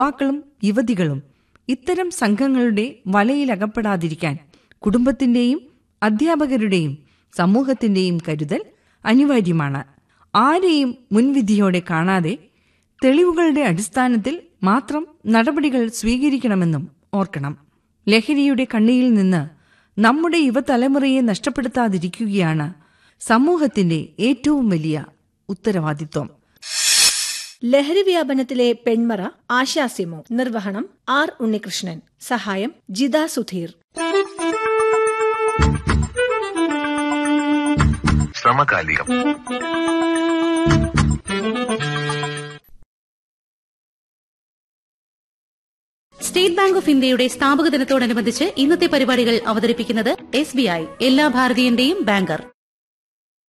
യുവാക്കളും യുവതികളും ഇത്തരം സംഘങ്ങളുടെ വലയിലകപ്പെടാതിരിക്കാൻ കുടുംബത്തിന്റെയും അധ്യാപകരുടെയും സമൂഹത്തിന്റെയും കരുതൽ അനിവാര്യമാണ് ആരെയും മുൻവിധിയോടെ കാണാതെ തെളിവുകളുടെ അടിസ്ഥാനത്തിൽ മാത്രം നടപടികൾ സ്വീകരിക്കണമെന്നും ഓർക്കണം ലഹരിയുടെ കണ്ണിയിൽ നിന്ന് നമ്മുടെ യുവതലമുറയെ നഷ്ടപ്പെടുത്താതിരിക്കുകയാണ് സമൂഹത്തിന്റെ ഏറ്റവും വലിയ ഉത്തരവാദിത്വം ലഹരി വ്യാപനത്തിലെ പെൺമറ ആശാസ്യമോ നിർവഹണം ആർ ഉണ്ണികൃഷ്ണൻ സഹായം ജിത സുധീർ സമകാലികം സ്റ്റേറ്റ് ബാങ്ക് ഓഫ് ഇന്ത്യയുടെ സ്ഥാപക ദിനത്തോടനുബന്ധിച്ച് ഇന്നത്തെ പരിപാടികൾ അവതരിപ്പിക്കുന്നത് എസ് ബി ഐ എല്ലാ ഭാരതീയന്റെയും ബാങ്കർ